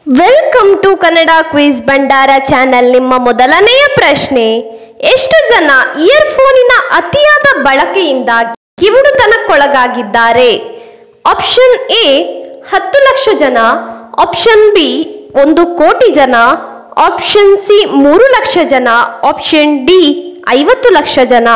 welcome to Kannada quiz Bhandara channel ನಿಮ್ಮ ಮೊದಲನೆಯ ಪ್ರಶ್ನೆ ಎಷ್ಟು ಜನ ಇಯರ್ಫೋನಿನ ಅತಿಯಾದ ಬಳಕೆಯಿಂದ ಕಿವುಡುತನಕ್ಕೊಳಗಾಗಿದ್ದಾರೆ ಆಪ್ಷನ್ ಎ ಹತ್ತು ಲಕ್ಷ ಜನ ಆಪ್ಷನ್ ಬಿ ಒಂದು ಕೋಟಿ ಜನ ಆಪ್ಷನ್ ಸಿ ಮೂರು ಲಕ್ಷ ಜನ ಆಪ್ಷನ್ ಡಿ ಐವತ್ತು ಲಕ್ಷ ಜನ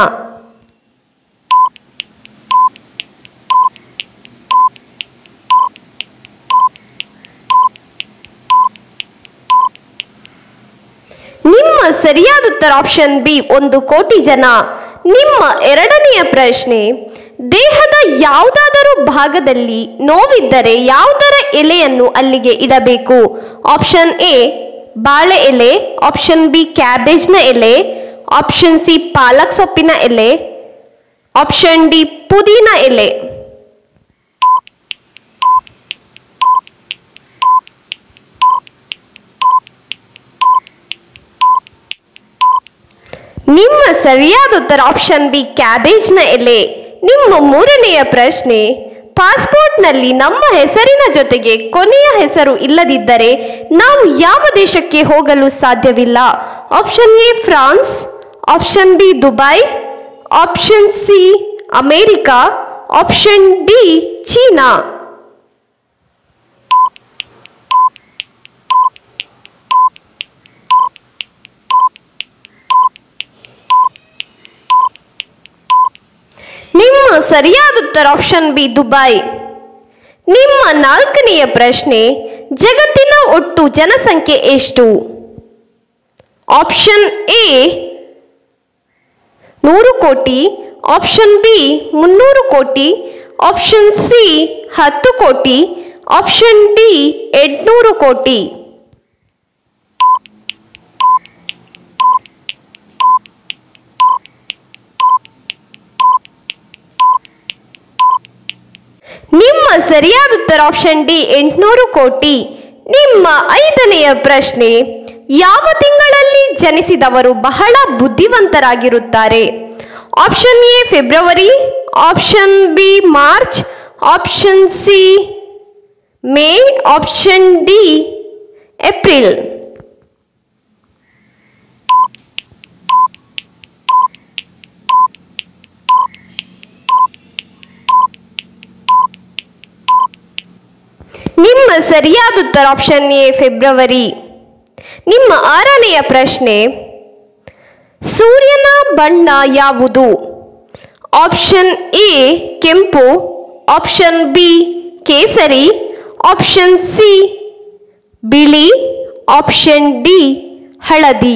ನಿಮ್ಮ ಸರಿಯಾದ ಉತ್ತರ ಆಪ್ಷನ್ ಬಿ ಒಂದು ಕೋಟಿ ಜನ ನಿಮ್ಮ ಎರಡನೆಯ ಪ್ರಶ್ನೆ ದೇಹದ ಯಾವುದಾದರೂ ಭಾಗದಲ್ಲಿ ನೋವಿದ್ದರೆ ಯಾವುದರ ಎಲೆಯನ್ನು ಅಲ್ಲಿಗೆ ಇಡಬೇಕು ಆಪ್ಷನ್ ಎ ಬಾಳೆ ಎಲೆ ಆಪ್ಷನ್ ಬಿ ಕ್ಯಾಬೇಜ್ನ ಎಲೆ ಆಪ್ಷನ್ ಸಿ ಪಾಲಕ್ ಸೊಪ್ಪಿನ ಎಲೆ ಆಪ್ಷನ್ ಡಿ ಪುದೀನ ಎಲೆ ನಿಮ್ಮ ಸರಿಯಾದ ಉತ್ತರ ಆಪ್ಷನ್ ಬಿ ಕ್ಯಾಬೇಜ್ನ ಎಲೆ ನಿಮ್ಮ ಮೂರನೆಯ ಪ್ರಶ್ನೆ ಪಾಸ್ಪೋರ್ಟ್ನಲ್ಲಿ ನಮ್ಮ ಹೆಸರಿನ ಜೊತೆಗೆ ಕೊನೆಯ ಹೆಸರು ಇಲ್ಲದಿದ್ದರೆ ನಾವು ಯಾವ ದೇಶಕ್ಕೆ ಹೋಗಲು ಸಾಧ್ಯವಿಲ್ಲ option A France option B Dubai option C America option D ಚೀನಾ ನಿಮ್ಮ ಸರಿಯಾದ ಉತ್ತರ ಆಪ್ಷನ್ ಬಿ ದುಬೈ ನಿಮ್ಮ ನಾಲ್ಕನೆಯ ಪ್ರಶ್ನೆ ಜಗತ್ತಿನ ಒಟ್ಟು ಜನಸಂಖ್ಯೆ ಎಷ್ಟು ಆಪ್ಷನ್ ಎ ನೂರು ಕೋಟಿ ಆಪ್ಷನ್ ಬಿ ಮುನ್ನೂರು ಕೋಟಿ ಆಪ್ಷನ್ ಸಿ ಹತ್ತು ಕೋಟಿ ಆಪ್ಷನ್ ಡಿ ಎಂಟುನೂರು ಕೋಟಿ ನಿಮ್ಮ ಸರಿಯಾದ ಉತ್ತರ ಆಪ್ಷನ್ ಡಿ ಎಂಟುನೂರು ಕೋಟಿ ನಿಮ್ಮ ಐದನೆಯ ಪ್ರಶ್ನೆ ಯಾವ ತಿಂಗಳಲ್ಲಿ ಜನಿಸಿದವರು ಬಹಳ ಬುದ್ಧಿವಂತರಾಗಿರುತ್ತಾರೆ option A February option B March option C May option D April ನಿಮ್ಮ ಸರಿಯಾದ ಉತ್ತರ ಆಪ್ಷನ್ ಎ ಫೆಬ್ರವರಿ ನಿಮ್ಮ ಆರನೆಯ ಪ್ರಶ್ನೆ ಸೂರ್ಯನ ಬಣ್ಣ ಯಾವುದು ಆಪ್ಷನ್ ಎ ಕೆಂಪು ಆಪ್ಷನ್ ಬಿ ಕೇಸರಿ ಆಪ್ಷನ್ ಸಿ ಬಿಳಿ ಆಪ್ಷನ್ ಡಿ ಹಳದಿ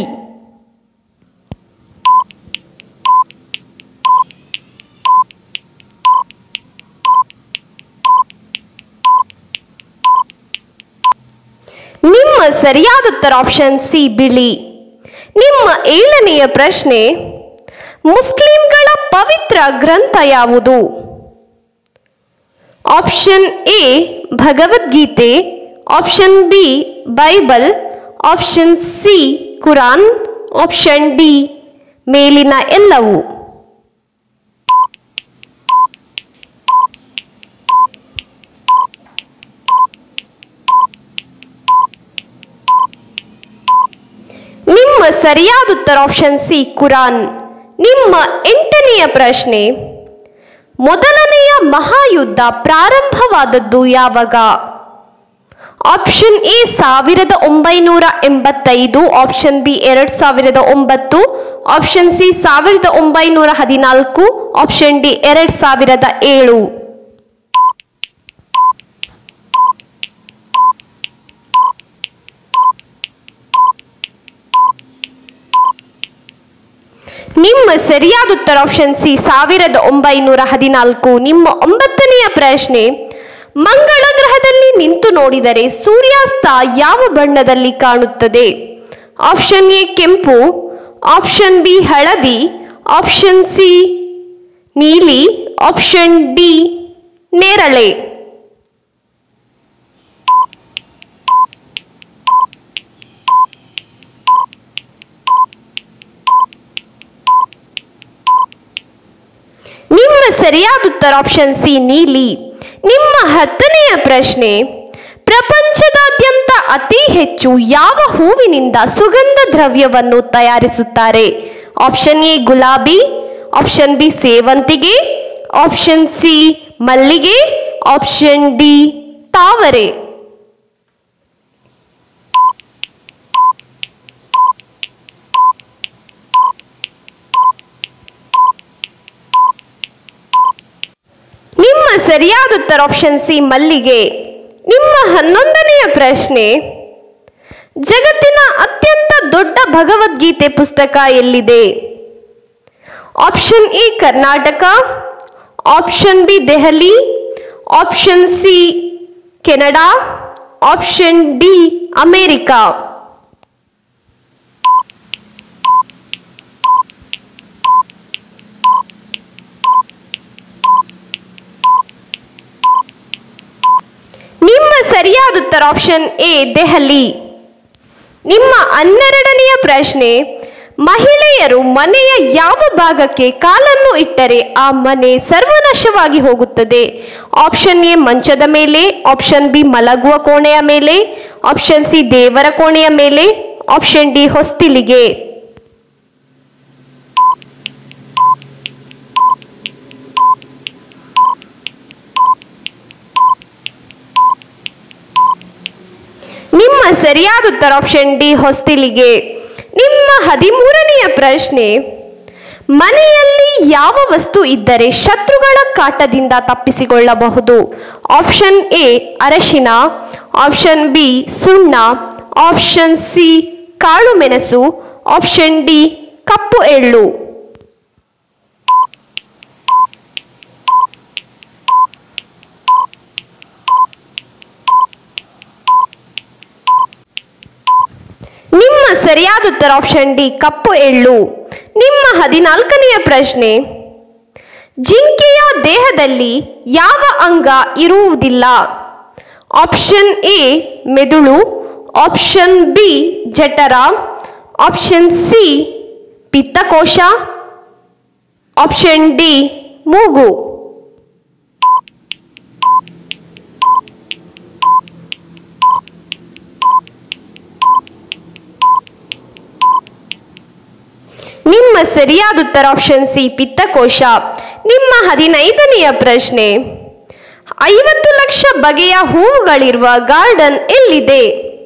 ನಿಮ್ಮ ಸರಿಯಾದ ಉತ್ತರ ಆಪ್ಷನ್ ಸಿ ಬಿಳಿ ನಿಮ್ಮ ಏಳನೆಯ ಪ್ರಶ್ನೆ ಮುಸ್ಲಿಂಗಳ ಪವಿತ್ರ ಗ್ರಂಥ ಯಾವುದು option A Bhagavadgita option B Bible option C Quran option D ಮೇಲಿನ ಎಲ್ಲವೂ ನಿಮ್ಮ ಸರಿಯಾದ ಉತ್ತರ ಆಪ್ಷನ್ ಸಿ ಕುರಾನ್ ನಿಮ್ಮ ಎಂಟನೆಯ ಪ್ರಶ್ನೆ ಮೊದಲನೆಯ ಮಹಾಯುದ್ಧ ಪ್ರಾರಂಭವಾದದ್ದು ಯಾವಾಗ ಆಪ್ಷನ್ ಎ ಸಾವಿರದ ಒಂಬೈನೂರ ಎಂಬತ್ತೈದು ಆಪ್ಷನ್ ಬಿ ಎರಡು ಸಾವಿರದ ಒಂಬತ್ತು ಆಪ್ಷನ್ ಸಿ ಸಾವಿರದ ಒಂಬೈನೂರ ಹದಿನಾಲ್ಕು ಆಪ್ಷನ್ ಡಿ ಎರಡು ಸಾವಿರದ ಏಳು ನಿಮ್ಮ ಸರಿಯಾದ ಉತ್ತರ ಆಪ್ಷನ್ ಸಿ ಸಾವಿರದ ಒಂಬೈನೂರ ಹದಿನಾಲ್ಕು ನಿಮ್ಮ ಒಂಬತ್ತನೆಯ ಪ್ರಶ್ನೆ ಮಂಗಳ ಗ್ರಹದಲ್ಲಿ ನಿಂತು ನೋಡಿದರೆ ಸೂರ್ಯಾಸ್ತ ಯಾವ ಬಣ್ಣದಲ್ಲಿ ಕಾಣುತ್ತದೆ ಆಪ್ಷನ್ ಎ ಕೆಂಪು ಆಪ್ಷನ್ ಬಿ ಹಳದಿ ಆಪ್ಷನ್ ಸಿ ನೀಲಿ ಆಪ್ಷನ್ ಡಿ ನೇರಳೆ ನಿಮ್ಮ ಸರಿಯಾದ ಉತ್ತರ ಆಪ್ಷನ್ ಸಿ ನೀಲಿ ನಿಮ್ಮ ಹತ್ತನೆಯ ಪ್ರಶ್ನೆ ಪ್ರಪಂಚದಾದ್ಯಂತ ಅತಿ ಹೆಚ್ಚು ಯಾವ ಹೂವಿನಿಂದ ಸುಗಂಧ ದ್ರವ್ಯವನ್ನು ತಯಾರಿಸುತ್ತಾರೆ ಆಪ್ಷನ್ ಎ ಗುಲಾಬಿ ಆಪ್ಷನ್ ಬಿ ಸೇವಂತಿಗೆ ಆಪ್ಷನ್ ಸಿ ಮಲ್ಲಿಗೆ ಆಪ್ಷನ್ ಡಿ ತಾವರೆ ನಿಮ್ಮ ಸರಿಯಾದ ಉತ್ತರ ಆಪ್ಷನ್ ಸಿ ಮಲ್ಲಿಗೆ ನಿಮ್ಮ ಹನ್ನೊಂದನೆಯ ಪ್ರಶ್ನೆ ಜಗತ್ತಿನ ಅತ್ಯಂತ ದೊಡ್ಡ ಭಗವದ್ಗೀತೆ ಪುಸ್ತಕ ಎಲ್ಲಿದೆ option A Karnataka option B Delhi option C Canada option D America ನಿಮ್ಮ ಸರಿಯಾದ ಉತ್ತರ ಆಪ್ಷನ್ ಎ ದೆಹಲಿ ನಿಮ್ಮ ಹನ್ನೆರಡನೆಯ ಪ್ರಶ್ನೆ ಮಹಿಳೆಯರು ಮನೆಯ ಯಾವ ಭಾಗಕ್ಕೆ ಕಾಲನ್ನು ಇಟ್ಟರೆ ಆ ಮನೆ ಸರ್ವನಾಶವಾಗಿ ಹೋಗುತ್ತದೆ ಆಪ್ಷನ್ ಎ ಮಂಚದ ಮೇಲೆ ಆಪ್ಷನ್ ಬಿ ಮಲಗುವ ಕೋಣೆಯ ಮೇಲೆ ಆಪ್ಷನ್ ಸಿ ದೇವರ ಕೋಣೆಯ ಮೇಲೆ ಆಪ್ಷನ್ ಡಿ ಹೊಸ್ತಿಲಿಗೆ ನಿಮ್ಮ ಸರಿಯಾದ ಉತ್ತರ ಆಪ್ಷನ್ ಡಿ ಹೊಸ್ತಿಲಿಗೆ ನಿಮ್ಮ ಹದಿಮೂರನೆಯ ಪ್ರಶ್ನೆ ಮನೆಯಲ್ಲಿ ಯಾವ ವಸ್ತು ಇದ್ದರೆ ಶತ್ರುಗಳ ಕಾಟದಿಂದ ತಪ್ಪಿಸಿಕೊಳ್ಳಬಹುದು ಆಪ್ಷನ್ ಎ ಅರಶಿನ ಆಪ್ಷನ್ ಬಿ ಸುಣ್ಣ ಆಪ್ಷನ್ ಸಿ ಕಾಳು ಮೆಣಸು ಆಪ್ಷನ್ ಡಿ ಕಪ್ಪು ಎಳ್ಳು ನಿಮ್ಮ ಸರಿಯಾದ ಉತ್ತರ ಆಪ್ಷನ್ ಡಿ ಕಪ್ಪು ಎಳ್ಳು ನಿಮ್ಮ ಹದಿನಾಲ್ಕನೆಯ ಪ್ರಶ್ನೆ ಜಿಂಕೆಯ ದೇಹದಲ್ಲಿ ಯಾವ ಅಂಗ ಇರುವುದಿಲ್ಲ ಆಪ್ಷನ್ ಎ ಮೆದುಳು ಆಪ್ಷನ್ ಬಿ ಜಠರ ಆಪ್ಷನ್ ಸಿ ಪಿತ್ತಕೋಶ ಆಪ್ಷನ್ ಡಿ ಮೂಗು ನಿಮ್ಮ ಸರಿಯಾದ ಉತ್ತರ ಆಪ್ಷನ್ ಸಿ ಪಿತ್ತಕೋಶ ನಿಮ್ಮ ಹದಿನೈದನೆಯ ಪ್ರಶ್ನೆ ಐವತ್ತು ಲಕ್ಷ ಬಗೆಯ ಹೂವುಗಳಿರುವ ಗಾರ್ಡನ್ ಎಲ್ಲಿದೆ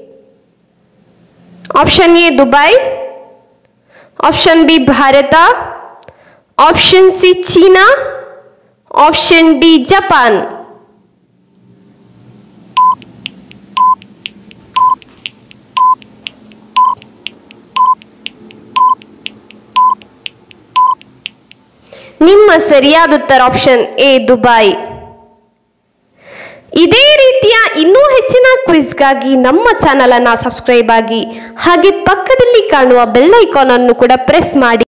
option A Dubai option B Bharat option C ಚೀನಾ ಆಪ್ಷನ್ ಡಿ ಜಪಾನ್ ನಿಮ್ಮ ಸರಿಯಾದ ಉತ್ತರ ಆಪ್ಷನ್ ಎ ದುಬೈ ಇದೇ ರೀತಿಯ ಇನ್ನೂ ಹೆಚ್ಚಿನ ಕ್ವಿಜ್ಗಾಗಿ ನಮ್ಮ ಚಾನಲ್ ಅನ್ನ ಸಬ್ಸ್ಕ್ರೈಬ್ ಆಗಿ ಹಾಗೆ ಪಕ್ಕದಲ್ಲಿ ಕಾಣುವ ಬೆಲ್ ಐಕಾನ್ ಅನ್ನು ಕೂಡ ಪ್ರೆಸ್ ಮಾಡಿ